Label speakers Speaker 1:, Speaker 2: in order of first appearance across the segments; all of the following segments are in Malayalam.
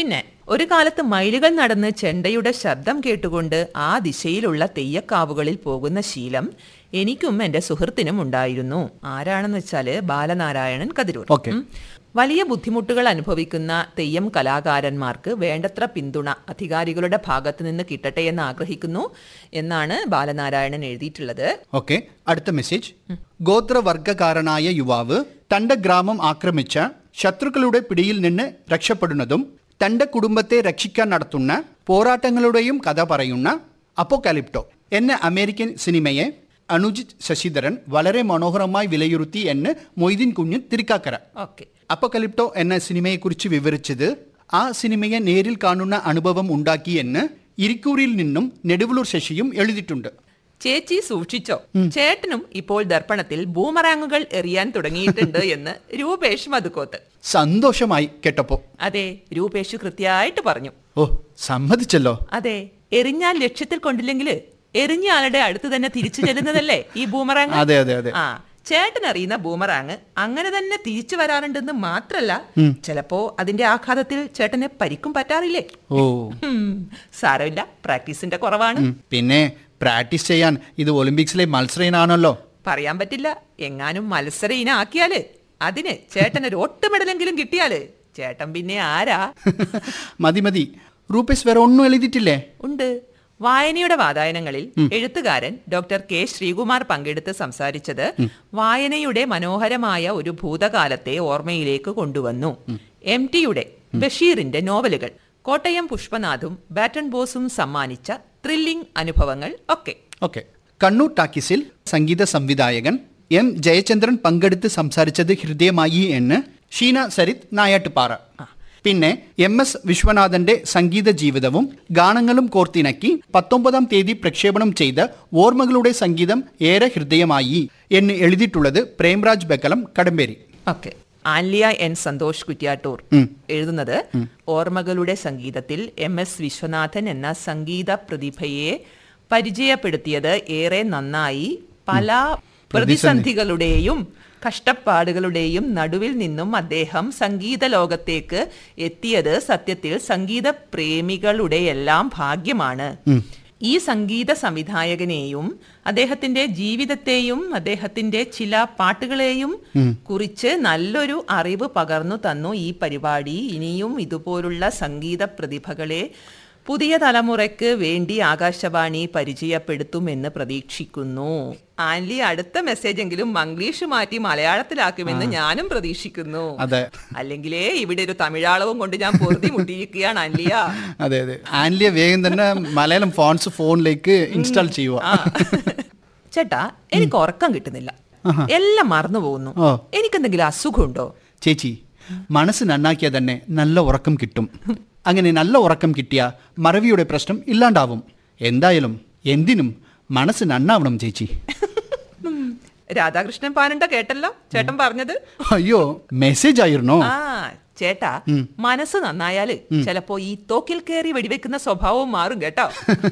Speaker 1: പിന്നെ ഒരു കാലത്ത് മൈലുകൾ നടന്ന് ചെണ്ടയുടെ ശബ്ദം കേട്ടുകൊണ്ട് ആ ദിശയിലുള്ള തെയ്യക്കാവുകളിൽ പോകുന്ന ശീലം എനിക്കും എന്റെ സുഹൃത്തിനും ഉണ്ടായിരുന്നു ആരാണെന്ന് വെച്ചാല് ബാലനാരായണൻ കതിരൂർ
Speaker 2: ഓക്കെ.
Speaker 1: ഉം. വലിയ ബുദ്ധിമുട്ടുകൾ അനുഭവിക്കുന്ന തെയ്യം കലാകാരന്മാർക്ക് വേണ്ടത്ര പിന്തുണ അധികാരികളുടെ ഭാഗത്ത് നിന്ന് കിട്ടട്ടെ എന്ന് ആഗ്രഹിക്കുന്നു എന്നാണ് ബാലനാരായണൻ എഴുതിയിട്ടുള്ളത്
Speaker 2: ഓക്കെ അടുത്ത മെസ്സേജ് ഗോത്രവർഗക്കാരനായ യുവാവ് തന്റെ ഗ്രാമം ആക്രമിച്ച ശത്രുക്കളുടെ പിടിയിൽ നിന്ന് രക്ഷപ്പെടുന്നതും തന്റെ കുടുംബത്തെ രക്ഷിക്കാൻ നടത്തുന്ന പോരാട്ടങ്ങളുടെയും കഥ പറയുന്ന അപ്പോകാലിപ്റ്റോ എന്ന അമേരിക്കൻ സിനിമയെ അനുജിത് ശശിധരൻ വളരെ മനോഹരമായി വിലയിരുത്തി എന്ന് മൊയ്തീൻ കുഞ്ഞ് തിരിക്കാക്കര
Speaker 1: ഓക്കെ
Speaker 2: അപ്പക്കലിപ്റ്റോ എന്ന സിനിമയെക്കുറിച്ച് വിവരിച്ചത് ആ സിനിമയെ നേരിൽ കാണുന്ന അനുഭവം ഉണ്ടാക്കിയെന്ന് ഇരിക്കൂറിൽ നിന്നും നെടുവലൂർ ശശിയും എഴുതിയിട്ടുണ്ട്
Speaker 1: ചേച്ചി സൂക്ഷിച്ചോ ചേട്ടനും ഇപ്പോൾ ദർപ്പണത്തിൽ ബൂമറാങ്ങുകൾ എറിയാൻ തുടങ്ങിയിട്ടുണ്ട് എന്ന് രൂപേഷ് മധുക്കോത്ത്
Speaker 2: സന്തോഷമായി കേട്ടപ്പോ
Speaker 1: അതെ രൂപേഷ് കൃത്യമായിട്ട് പറഞ്ഞു
Speaker 2: ഓ സമ്മതിച്ചല്ലോ
Speaker 1: അതെ എറിഞ്ഞാൽ ലക്ഷ്യത്തിൽ കൊണ്ടില്ലെങ്കിൽ എറിഞ്ഞ ആളുടെ അടുത്ത് തന്നെ തിരിച്ചു ചെല്ലുന്നതല്ലേ ഈ ബൂമറാങ്
Speaker 2: അതെ, അതെ, അതെ.
Speaker 1: ആ ചേട്ടൻ അറിയുന്ന ബൂമറാങ് അങ്ങനെ തന്നെ തിരിച്ചു വരാറുണ്ടെന്ന് മാത്രല്ല ചിലപ്പോ അതിന്റെ ആഘാതത്തിൽ ചേട്ടന് പരിക്കും പറ്റാറില്ലേ
Speaker 2: ഓ
Speaker 1: ഹും, സാരമില്ല പ്രാക്ടീസിന്റെ കുറവാണ്
Speaker 2: ഉം, പിന്നെ പ്രാക്ടീസ് ചെയ്യാൻ ഇത് ഒളിമ്പിക്സിലെ മത്സരയിനാണല്ലോ
Speaker 1: പറയാൻ പറ്റില്ല എങ്ങാനും മത്സര ഇനാക്കിയാല് അതിന് ചേട്ടനൊരു ഒട്ട് മെഡലെങ്കിലും കിട്ടിയാല് ചേട്ടൻ പിന്നെ ആരാ
Speaker 2: മതി മതി റൂപേഷ് വേറെ ഒന്നും എഴുതിയിട്ടില്ലേ
Speaker 1: ഉണ്ട് വായനയുടെ വാതായനങ്ങളിൽ എഴുത്തുകാരൻ ഡോക്ടർ കെ ശ്രീകുമാർ പങ്കെടുത്ത് സംസാരിച്ചത് വായനയുടെ മനോഹരമായ ഒരു ഭൂതകാലത്തെ ഓർമ്മയിലേക്ക് കൊണ്ടുവന്നു എം ടിയുടെ ബഷീറിന്റെ നോവലുകൾ കോട്ടയം പുഷ്പനാഥും ബാറ്റൺ ബോസും സമ്മാനിച്ച ത്രില്ലിംഗ് അനുഭവങ്ങൾ ഒക്കെ
Speaker 2: ഓക്കെ കണ്ണൂർ ടാക്കീസിൽ സംഗീത സംവിധായകൻ എം ജയചന്ദ്രൻ പങ്കെടുത്ത് സംസാരിച്ചത് ഹൃദയമായി എന്ന് ഷീന സരിത് നായാട്ടുപാറ പിന്നെ എം എസ് വിശ്വനാഥന്റെ സംഗീത ജീവിതവും ഗാനങ്ങളും കോർത്തിണക്കി പത്തൊമ്പതാം തീയതി പ്രക്ഷേപണം ചെയ്ത ഓർമ്മകളുടെ സംഗീതം ഏറെ ഹൃദയമായി എന്ന് എഴുതിയിട്ടുള്ളത് പ്രേംരാജ് ബക്കലം കടമ്പേരി
Speaker 1: ഓക്കെ ആൻലിയ എൻ സന്തോഷ് കുറ്റ്യാട്ടൂർ എഴുതുന്നത് ഓർമ്മകളുടെ സംഗീതത്തിൽ എം എസ് വിശ്വനാഥൻ എന്ന സംഗീത പ്രതിഭയെ പരിചയപ്പെടുത്തിയത് ഏറെ നന്നായി പല പ്രതിസന്ധികളുടെയും കഷ്ടപ്പാടുകളുടെയും നടുവിൽ നിന്നും അദ്ദേഹം സംഗീത ലോകത്തേക്ക് എത്തിയത് സത്യത്തിൽ സംഗീത പ്രേമികളുടെ എല്ലാം ഭാഗ്യമാണ് ഈ സംഗീത സംവിധായകനെയും അദ്ദേഹത്തിന്റെ ജീവിതത്തെയും അദ്ദേഹത്തിന്റെ ചില പാട്ടുകളെയും കുറിച്ച് നല്ലൊരു അറിവ് പകർന്നു തന്നു ഈ പരിപാടി ഇനിയും ഇതുപോലുള്ള സംഗീത പ്രതിഭകളെ പുതിയ തലമുറയ്ക്ക് വേണ്ടി ആകാശവാണി പരിചയപ്പെടുത്തുമെന്ന് പ്രതീക്ഷിക്കുന്നു ആൻലി അടുത്ത മെസ്സേജെങ്കിലും മംഗ്ലീഷ് മാറ്റി മലയാളത്തിലാക്കുമെന്ന് ഞാനും പ്രതീക്ഷിക്കുന്നു
Speaker 2: അതെ
Speaker 1: അല്ലെങ്കിലേ ഇവിടെ ഒരു തമിഴാളവും കൊണ്ട് ഞാൻ പൊറുതി മുട്ടിയിരിക്കുകയാണ് ആൻലിയ
Speaker 2: അതെ അതെ ആൻലിയ വേഗം തന്നെ മലയാളം ഫോൺസ് ഫോണിലേക്ക് ഇൻസ്റ്റാൾ ചെയ്യുക
Speaker 1: ആ. ചേട്ടാ എനിക്ക് ഉറക്കം കിട്ടുന്നില്ല എല്ലാം മറന്നു പോകുന്നു
Speaker 2: ഓ.
Speaker 1: എനിക്കെന്തെങ്കിലും അസുഖമുണ്ടോ
Speaker 2: ചേച്ചി മനസ്സ് നന്നാക്കിയാൽ തന്നെ നല്ല ഉറക്കം കിട്ടും അങ്ങനെ നല്ല ഉറക്കം കിട്ടിയ മറവിയുടെ പ്രശ്നം ഇല്ലാണ്ടാവും എന്തായാലും എന്തിനും മനസ്സ് നന്നാവണം ചേച്ചി
Speaker 1: ഉം. രാധാകൃഷ്ണൻ പാനണ്ട കേട്ടല്ലോ ചേട്ടൻ പറഞ്ഞത്
Speaker 2: അയ്യോ മെസ്സേജ് ആയിരുന്നോ
Speaker 1: ആ ചേട്ടാ മനസ്സ് നന്നായാല് ചിലപ്പോ ഈ തോക്കിൽ കയറി വെടിവെക്കുന്ന സ്വഭാവവും മാറും കേട്ടോ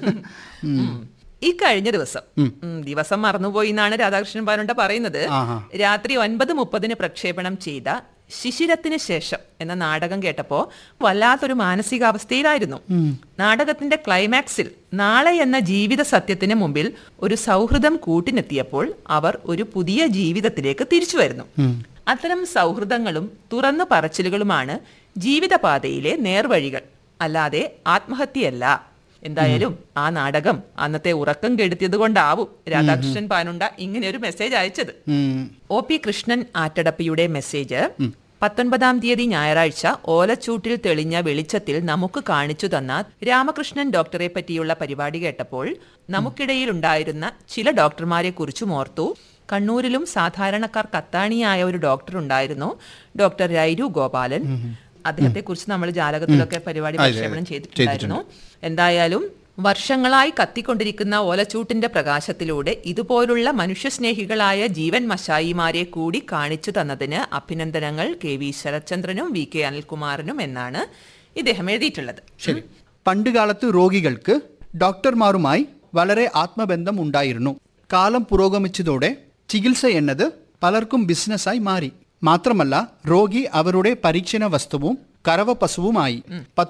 Speaker 1: ഉം. ഈ കഴിഞ്ഞ ദിവസം ഉം, ദിവസം മറന്നുപോയി എന്നാണ് രാധാകൃഷ്ണൻ പാനുണ്ട പറയുന്നത്
Speaker 2: ആഹാ.
Speaker 1: രാത്രി ഒൻപത് മുപ്പതിന് പ്രക്ഷേപണം ചെയ്ത ശിശിരത്തിന് ശേഷം എന്ന നാടകം കേട്ടപ്പോ വല്ലാത്തൊരു മാനസികാവസ്ഥയിലായിരുന്നു നാടകത്തിന്റെ ക്ലൈമാക്സിൽ നാളെ എന്ന ജീവിത സത്യത്തിന് മുമ്പിൽ ഒരു സൗഹൃദം കൂട്ടിനെത്തിയപ്പോൾ അവർ ഒരു പുതിയ ജീവിതത്തിലേക്ക് തിരിച്ചു വരുന്നു അത്തരം സൗഹൃദങ്ങളും തുറന്നു പറച്ചിലുകളുമാണ് ജീവിതപാതയിലെ നേർവഴികൾ അല്ലാതെ ആത്മഹത്യയല്ല എന്തായാലും ആ നാടകം അന്നത്തെ ഉറക്കം കെടുത്തിയത് കൊണ്ടാവും രാധാകൃഷ്ണൻ പാനുണ്ട ഇങ്ങനെ ഒരു മെസ്സേജ് അയച്ചത്
Speaker 2: ഉം,
Speaker 1: ഒ പി കൃഷ്ണൻ ആറ്റടപ്പിയുടെ മെസ്സേജ് പത്തൊൻപതാം തീയതി ഞായറാഴ്ച ഓലച്ചൂട്ടിൽ തെളിഞ്ഞ വെളിച്ചത്തിൽ നമുക്ക് കാണിച്ചു തന്ന രാമകൃഷ്ണൻ ഡോക്ടറെ പറ്റിയുള്ള പരിപാടി കേട്ടപ്പോൾ നമുക്കിടയിൽ ഉണ്ടായിരുന്ന ചില ഡോക്ടർമാരെ കുറിച്ചും ഓർത്തു കണ്ണൂരിലും സാധാരണക്കാർക്ക് അത്താണിയായ ഒരു ഡോക്ടർ ഉണ്ടായിരുന്നു ഡോക്ടർ രൈരു ഗോപാലൻ അദ്ദേഹത്തെ കുറിച്ച് നമ്മൾ ജാലകത്തിലൊക്കെ പരിപാടി
Speaker 2: അതെ, അതെ.
Speaker 1: പ്രക്ഷേപണം ചെയ്തിട്ടുണ്ടായിരുന്നു എന്തായാലും വർഷങ്ങളായി കത്തിക്കൊണ്ടിരിക്കുന്ന ഓലച്ചൂട്ടിന്റെ പ്രകാശത്തിലൂടെ ഇതുപോലുള്ള മനുഷ്യസ്നേഹികളായ ജീവൻ മശായിമാരെ കൂടി കാണിച്ചു തന്നതിന് അഭിനന്ദനങ്ങൾ കെ വി ശരത്ചന്ദ്രനും വി കെ അനിൽകുമാറിനും എന്നാണ് ഇദ്ദേഹം എഴുതിയിട്ടുള്ളത്
Speaker 2: ശരി പണ്ടുകാലത്ത് രോഗികൾക്ക് ഡോക്ടർമാരുമായി വളരെ ആത്മബന്ധം ഉണ്ടായിരുന്നു കാലം പുരോഗമിച്ചതോടെ ചികിത്സ എന്നത് പലർക്കും ബിസിനസ്സായി മാറി മാത്രമല്ല രോഗി അവരുടെ പരീക്ഷണ വസ്തുവും കറവ പശുവുമായി